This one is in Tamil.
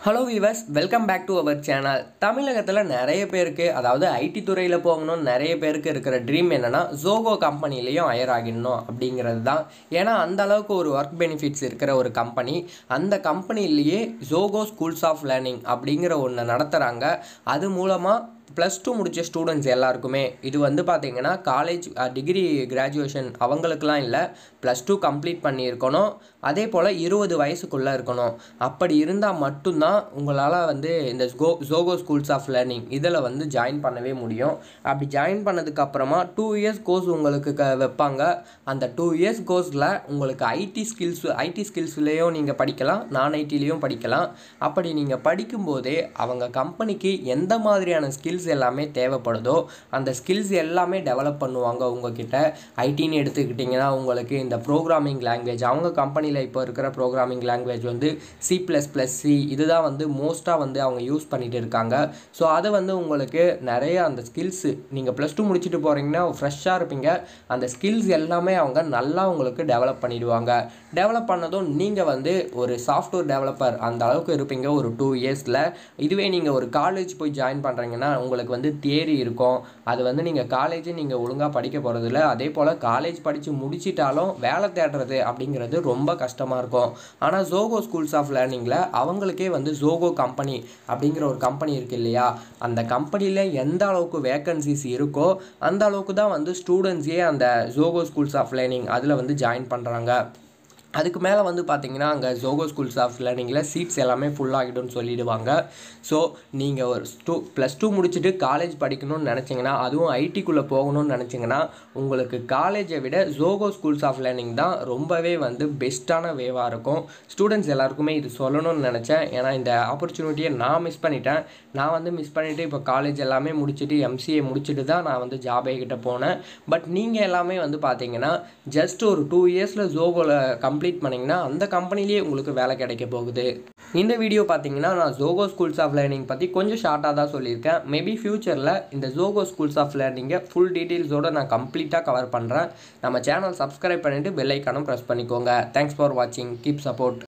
hello viewers welcome back to our channel தமிழகத்தில் நிறைய பேருக்கு அதாவது ஐடி துறையில் போகணும்னு நிறைய பேருக்கு இருக்கிற ட்ரீம் என்னென்னா ஜோகோ கம்பெனிலையும் ஹயர் ஆகிடணும் அப்படிங்கிறது தான் ஏன்னா அந்த அளவுக்கு ஒரு ஒர்க் பெனிஃபிட்ஸ் இருக்கிற ஒரு கம்பெனி அந்த கம்பெனிலேயே ஜோகோ ஸ்கூல்ஸ் ஆஃப் லேர்னிங் அப்படிங்கிற ஒன்று நடத்துகிறாங்க அது மூலமாக ப்ளஸ் டூ முடித்த ஸ்டூடெண்ட்ஸ் எல்லாருக்குமே இது வந்து பார்த்தீங்கன்னா காலேஜ் டிகிரி கிராஜுவேஷன் அவங்களுக்குலாம் இல்லை ப்ளஸ் டூ கம்ப்ளீட் பண்ணியிருக்கணும் அதே போல் இருபது வயசுக்குள்ளே இருக்கணும் அப்படி இருந்தால் மட்டும்தான் உங்களால் வந்து இந்த ஜோ ஜோகோ ஸ்கூல்ஸ் ஆஃப் லேர்னிங் இதில் வந்து ஜாயின் பண்ணவே முடியும் அப்படி ஜாயின் பண்ணதுக்கப்புறமா டூ இயர்ஸ் கோர்ஸ் உங்களுக்கு க வைப்பாங்க அந்த டூ இயர்ஸ் கோர்ஸில் உங்களுக்கு ஐடி ஸ்கில்ஸ் ஐடி ஸ்கில்ஸ்லேயும் நீங்கள் படிக்கலாம் நான் ஐடிலையும் படிக்கலாம் அப்படி நீங்கள் படிக்கும்போதே அவங்க கம்பெனிக்கு எந்த மாதிரியான ஸ்கில்ஸ் எல்லாமே தேவைப்படுதோ அந்த ஸ்கில்ஸ் எல்லாமே டெவலப் பண்ணுவாங்க உங்ககிட்ட ஐடின்னு எடுத்துக்கிட்டிங்கன்னா உங்களுக்கு இந்த ப்ரோக்ராமிங் லாங்குவேஜ் அவங்க கம்பெனியில் இப்போ இருக்கிற ப்ரோக்ராமிங் லாங்குவேஜ் வந்து சி ப்ளஸ் ப்ளஸ் சி இதுதான் வந்து மோஸ்ட்டாக வந்து அவங்க யூஸ் பண்ணிட்டு இருக்காங்க ஸோ அது வந்து உங்களுக்கு நிறைய அந்த ஸ்கில்ஸு நீங்கள் ப்ளஸ் டூ முடிச்சுட்டு போகிறீங்கன்னா ஃப்ரெஷ்ஷாக இருப்பீங்க அந்த ஸ்கில்ஸ் எல்லாமே அவங்க நல்லா உங்களுக்கு டெவலப் பண்ணிடுவாங்க டெவலப் பண்ணதும் நீங்கள் வந்து ஒரு சாஃப்ட்வேர் டெவலப்பர் அந்த அளவுக்கு இருப்பீங்க ஒரு டூ இயர்ஸில் இதுவே நீங்கள் ஒரு காலேஜ் போய் ஜாயின் பண்ணுறீங்கன்னா உங்களுக்கு வந்து தியரி இருக்கும் அது வந்து நீங்கள் காலேஜே நீங்கள் ஒழுங்காக படிக்க போகிறதில்ல அதே போல் காலேஜ் படித்து முடிச்சிட்டாலும் வேலை தேடுறது அப்படிங்கிறது ரொம்ப கஷ்டமாக இருக்கும் ஆனால் ஜோகோ ஸ்கூல்ஸ் ஆஃப் லேர்னிங்கில் அவங்களுக்கே வந்து ஜோகோ கம்பெனி அப்படிங்கிற ஒரு கம்பெனி இருக்குது இல்லையா அந்த கம்பெனியில் எந்த அளவுக்கு வேக்கன்சிஸ் இருக்கோ அந்த அளவுக்கு தான் வந்து ஸ்டூடெண்ட்ஸே அந்த ஜோகோ ஸ்கூல்ஸ் ஆஃப் லேர்னிங் அதில் வந்து ஜாயின் பண்ணுறாங்க அதுக்கு மேலே வந்து பார்த்தீங்கன்னா அங்கே ஜோகோ ஸ்கூல்ஸ் ஆஃப் லேர்னிங்கில் சீட்ஸ் எல்லாமே ஃபுல் ஆகிடும்னு சொல்லிடுவாங்க ஸோ நீங்கள் ஒரு ஸ்டூ ப்ளஸ் டூ முடிச்சுட்டு காலேஜ் படிக்கணும்னு நினச்சிங்கன்னா அதுவும் ஐடிக்குள்ளே போகணும்னு நினச்சிங்கன்னா உங்களுக்கு காலேஜை விட ஜோகோ ஸ்கூல்ஸ் ஆஃப் லேர்னிங் தான் ரொம்பவே வந்து பெஸ்ட்டான வேவாக இருக்கும் ஸ்டூடெண்ட்ஸ் எல்லாருக்குமே இது சொல்லணும்னு நினச்சேன் ஏன்னா இந்த ஆப்பர்ச்சுனிட்டியை நான் மிஸ் பண்ணிட்டேன் நான் வந்து மிஸ் பண்ணிவிட்டு இப்போ காலேஜ் எல்லாமே முடிச்சுட்டு எம்சிஏ முடிச்சுட்டு தான் நான் வந்து ஜாபே கிட்ட போனேன் பட் நீங்கள் எல்லாமே வந்து பார்த்தீங்கன்னா ஜஸ்ட் ஒரு டூ இயர்ஸில் ஜோகோவில் கம்ப்ளீட் பண்ணிங்கன்னா அந்த கம்பெனிலேயே உங்களுக்கு வேலை கிடைக்க போகுது இந்த வீடியோ பார்த்தீங்கன்னா நான் ஜோகோ ஸ்கூல்ஸ் ஆஃப் லேர்னிங் பற்றி கொஞ்சம் ஷார்ட்டாக தான் சொல்லியிருக்கேன் மேபி ஃப்யூச்சரில் இந்த ஜோகோ ஸ்கூல்ஸ் ஆஃப் லேர்னிங்கை ஃபுல் டீட்டெயில்ஸோடு நான் கம்ப்ளீட்டாக கவர் பண்ணுறேன் நம்ம சேனல் சப்ஸ்கிரைப் பண்ணிவிட்டு பெல் ஐக்கானும் ப்ரெஸ் பண்ணிக்கோங்க தேங்க்ஸ் ஃபார் வாட்சிங் கீப் சப்போர்ட்